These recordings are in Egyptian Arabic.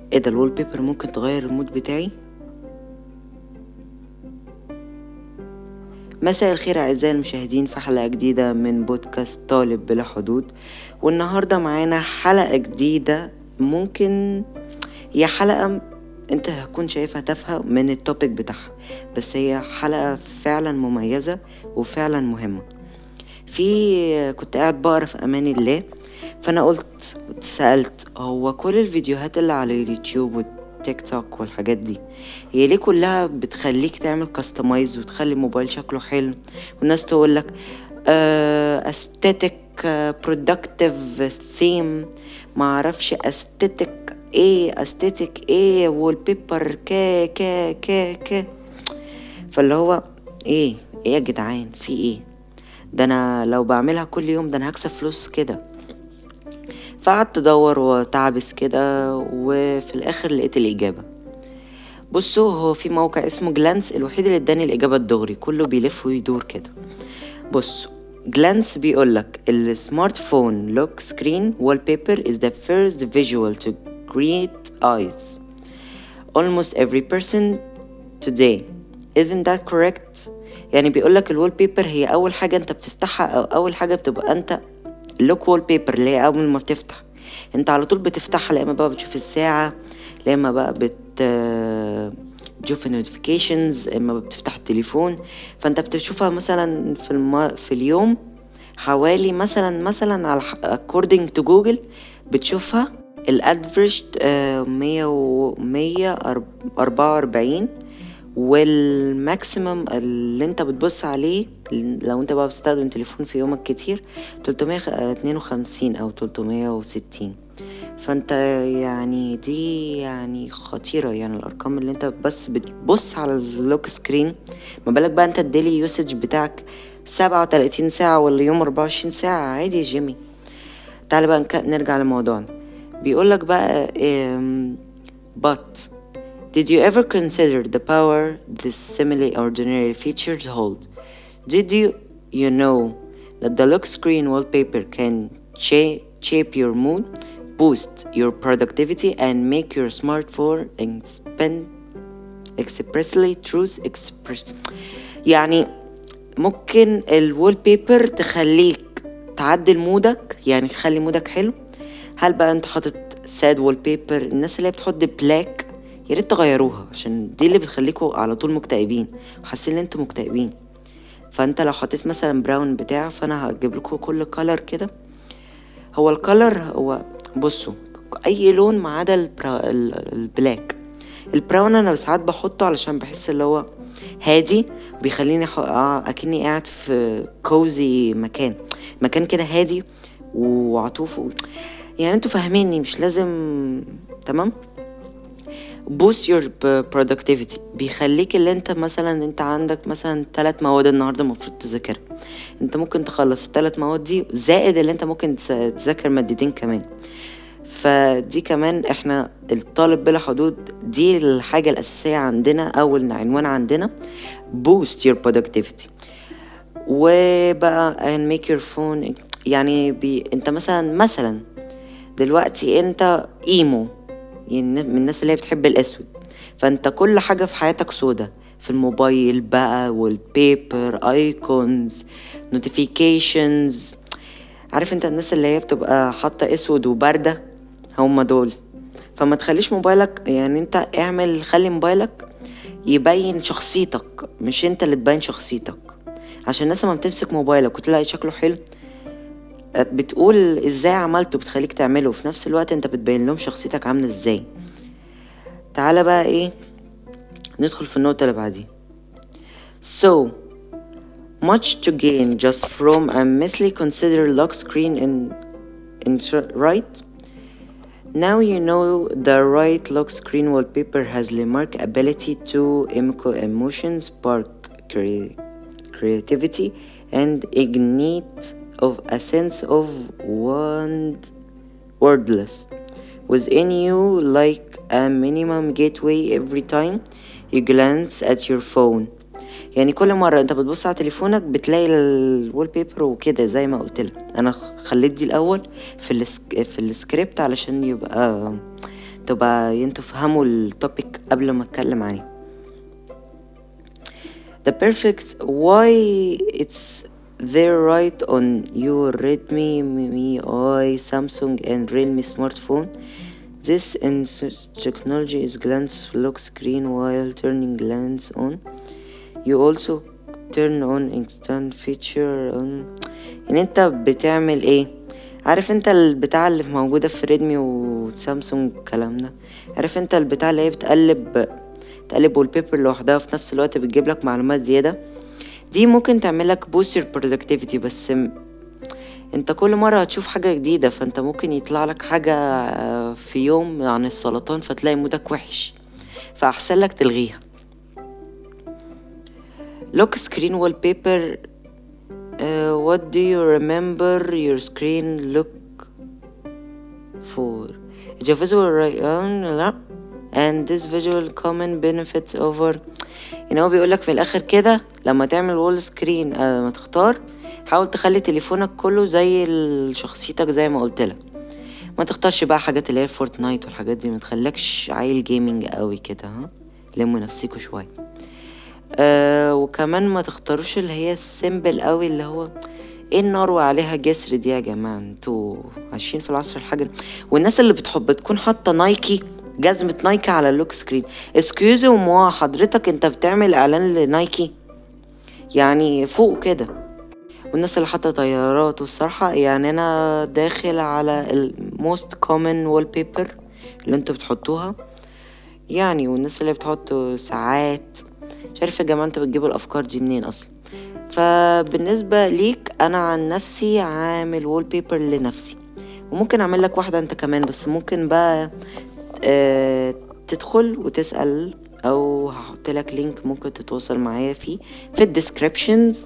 ايه ده الوول بيبر ممكن تغير المود بتاعي مساء الخير أعزائي المشاهدين في حلقة جديدة من بودكاست طالب بلا حدود والنهاردة معانا حلقة جديدة ممكن هي حلقة انت هتكون شايفها تافهة من التوبيك بتاعها بس هي حلقة فعلا مميزة وفعلا مهمة في كنت قاعد بقرا في امان الله فانا قلت سألت هو كل الفيديوهات اللي على اليوتيوب والتيك توك والحاجات دي هي ليه كلها بتخليك تعمل كاستمايز وتخلي الموبايل شكله حلو والناس تقول لك استاتيك برودكتيف ثيم ما اعرفش استاتيك ايه استاتيك ايه وول بيبر كا كا كا كا فاللي هو ايه ايه يا جدعان في ايه ده انا لو بعملها كل يوم ده انا هكسب فلوس كده فقعدت ادور وتعبس كده وفي الاخر لقيت الاجابه بصوا هو في موقع اسمه جلانس الوحيد اللي اداني الاجابه الدغري كله بيلف ويدور كده بصوا جلانس بيقولك السمارت فون لوك سكرين وول بيبر is the first visual to create eyes almost every person today isn't that correct يعني بيقولك الوول بيبر هي اول حاجه انت بتفتحها او اول حاجه بتبقى انت لوك وول بيبر اللي هي اول ما بتفتح انت على طول بتفتحها لا اما بقى بتشوف الساعه لا اما بقى بت تشوف النوتيفيكيشنز اما بتفتح التليفون فانت بتشوفها مثلا في الم... في اليوم حوالي مثلا مثلا على according to جوجل بتشوفها الادفرج مية و مية أربعة وأربعين والماكسيمم اللي انت بتبص عليه لو انت بقى بتستخدم تليفون في يومك كتير 352 او 360 فانت يعني دي يعني خطيرة يعني الارقام اللي انت بس بتبص على اللوك سكرين ما بالك بقى انت الديلي يوسج بتاعك 37 ساعة ولا يوم 24 ساعة عادي يا جيمي تعالى بقى نرجع لموضوعنا بيقولك بقى but Did you ever consider the power these seemingly ordinary features hold? Did you, you know, that the lock screen wallpaper can cha- shape your mood, boost your productivity, and make your smartphone expand expressly truth express يعني ممكن الوول بيبر تخليك تعدل مودك يعني تخلي مودك حلو هل بقى انت حاطط ساد وول بيبر الناس اللي بتحط بلاك يا ريت تغيروها عشان دي اللي بتخليكوا على طول مكتئبين وحاسين ان انتوا مكتئبين فانت لو حطيت مثلا براون بتاع فانا هجيب لكم كل كلر كده هو الكلر هو بصوا اي لون ما عدا البرا... البلاك البراون انا ساعات بحطه علشان بحس اللي هو هادي بيخليني ح... آه اكني قاعد في كوزي مكان مكان كده هادي وعطوف و... يعني انتوا فاهميني مش لازم تمام بوست يور productivity بيخليك اللي انت مثلا انت عندك مثلا ثلاث مواد النهارده المفروض تذاكرها انت ممكن تخلص الثلاث مواد دي زائد اللي انت ممكن تذاكر مادتين كمان فدي كمان احنا الطالب بلا حدود دي الحاجة الأساسية عندنا أول عنوان عندنا boost your productivity وبقى and make your phone يعني بي انت مثلا مثلا دلوقتي انت ايمو يعني من الناس اللي هي بتحب الاسود فانت كل حاجه في حياتك سودا في الموبايل بقى والبيبر ايكونز نوتيفيكيشنز عارف انت الناس اللي هي بتبقى حاطه اسود وبارده هما دول فما تخليش موبايلك يعني انت اعمل خلي موبايلك يبين شخصيتك مش انت اللي تبين شخصيتك عشان الناس لما بتمسك موبايلك وتلاقي شكله حلو بتقول ازاي عملته بتخليك تعمله وفي نفس الوقت انت بتبين لهم شخصيتك عامله ازاي تعالى بقى ايه ندخل في النقطه اللي بعديها so much to gain just from a misly considered lock screen in, in right now you know the right lock screen wallpaper has remark ability to echo emotions spark cre- creativity and ignite of a sense of wand wordless within you like a minimum gateway every time you glance at your phone يعني كل مرة انت بتبص على تليفونك بتلاقي الوول بيبر وكده زي ما قلت لك انا خليت دي الاول في السك... في السكريبت علشان يبقى تبقى انتوا فهموا التوبيك قبل ما اتكلم عليه the perfect why it's there right on your Redmi, MIUI, Samsung and Realme smartphone. This in technology is glance lock screen while turning glance on. You also turn on instant feature on يعني انت بتعمل ايه عارف انت البتاع اللي موجودة في ريدمي وسامسونج الكلام ده عارف انت البتاع اللي هي بتقلب تقلب والبيبر لوحدها في نفس الوقت بتجيب لك معلومات زيادة دي ممكن تعملك بوست your productivity بس انت كل مرة هتشوف حاجة جديدة فانت ممكن يطلع لك حاجة في يوم عن السرطان فتلاقي مودك وحش فأحسن لك تلغيها lock screen wallpaper uh, what do you remember your screen look for it's a visual right لا and this visual common benefits over يعني هو بيقولك في الاخر كده لما تعمل وول سكرين آه ما تختار حاول تخلي تليفونك كله زي شخصيتك زي ما قلت لك ما تختارش بقى حاجات اللي هي فورتنايت والحاجات دي ما تخليكش عيل جيمنج قوي كده ها لموا نفسكوا شويه آه وكمان ما تختاروش اللي هي السيمبل قوي اللي هو ايه النار وعليها جسر دي يا جماعه انتوا عايشين في العصر الحجري والناس اللي بتحب بتكون حاطه نايكي جزمة نايكي على اللوك سكرين اسكيوزي وموا حضرتك انت بتعمل اعلان لنايكي يعني فوق كده والناس اللي حاطه طيارات والصراحه يعني انا داخل على الموست كومن وول بيبر اللي انتوا بتحطوها يعني والناس اللي بتحط ساعات مش عارف يا جماعه انتوا بتجيبوا الافكار دي منين اصلا فبالنسبه ليك انا عن نفسي عامل وول بيبر لنفسي وممكن اعمل لك واحده انت كمان بس ممكن بقى آه تدخل وتسال او هحط لك لينك ممكن تتواصل معايا فيه في الديسكريبشنز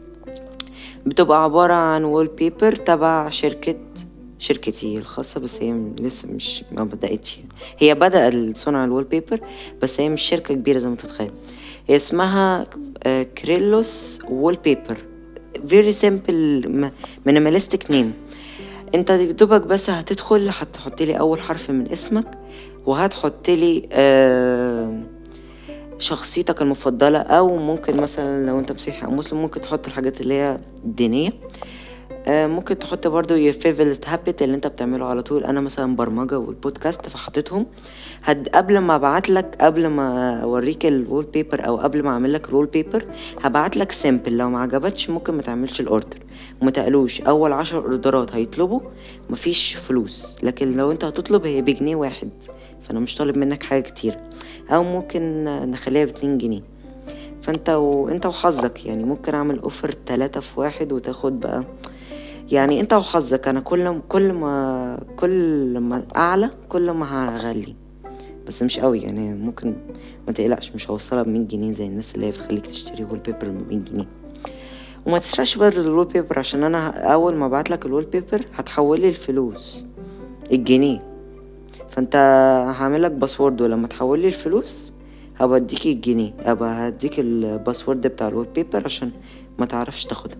بتبقى عبارة عن وول بيبر تبع شركة شركتي الخاصة بس هي لسه مش ما بدأتش هي بدأ صنع الوول بيبر بس هي مش شركة كبيرة زي ما تتخيل هي اسمها كريلوس وول بيبر فيري سيمبل مينيماليستيك نيم انت دوبك بس هتدخل هتحط لي اول حرف من اسمك وهتحط لي آه شخصيتك المفضلة أو ممكن مثلا لو أنت مسيحي أو مسلم ممكن تحط الحاجات اللي هي الدينية آه ممكن تحط برضو your favorite habit اللي انت بتعمله على طول انا مثلا برمجة والبودكاست فحطيتهم هد قبل ما ابعت لك قبل ما اوريك الوول بيبر او قبل ما اعمل لك الوول بيبر هبعت لك سامبل لو ما عجبتش ممكن ما تعملش الاوردر وما تقلوش اول عشر اوردرات هيطلبوا مفيش فلوس لكن لو انت هتطلب هي بجنيه واحد فانا مش طالب منك حاجه كتير او ممكن نخليها باتنين جنيه فانت وانت وحظك يعني ممكن اعمل اوفر تلاتة في واحد وتاخد بقى يعني انت وحظك انا كل كل ما كل ما اعلى كل ما هغلي بس مش قوي يعني ممكن ما تقلقش مش هوصلها بمية جنيه زي الناس اللي هي بتخليك تشتري وول بيبر بمية جنيه وما تسرقش برضه الوول بيبر عشان انا اول ما ابعت لك الوول بيبر هتحولي الفلوس الجنيه فانت هعمل لك باسورد ولما تحولي الفلوس هبقى اديك الجنيه هبقى هديك الباسورد بتاع الوول بيبر عشان ما تعرفش تاخدها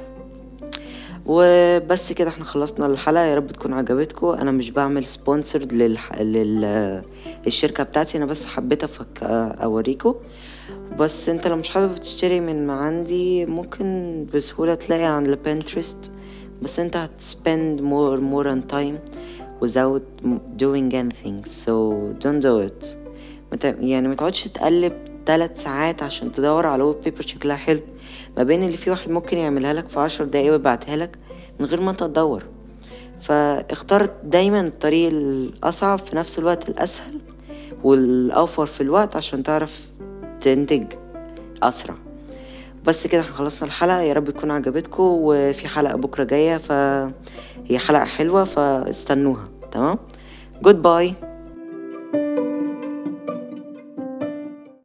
وبس كده احنا خلصنا الحلقه يا رب تكون عجبتكم انا مش بعمل سبونسر للح... لل... للشركه بتاعتي انا بس حبيت أفك... اوريكم بس انت لو مش حابب تشتري من عندي ممكن بسهوله تلاقي عند البنترست بس انت هتسبند more more on time without doing anything so don't do it مت... يعني ما تقعدش تقلب ثلاث ساعات عشان تدور على ويب بيبر شكلها حلو ما بين اللي في واحد ممكن يعملها لك في عشر دقايق ويبعتها لك من غير ما انت تدور فاختار دايما الطريق الأصعب في نفس الوقت الأسهل والأوفر في الوقت عشان تعرف تنتج أسرع بس كده احنا خلصنا الحلقة يا رب تكون عجبتكم وفي حلقة بكرة جاية فهي حلقة حلوة فاستنوها تمام جود باي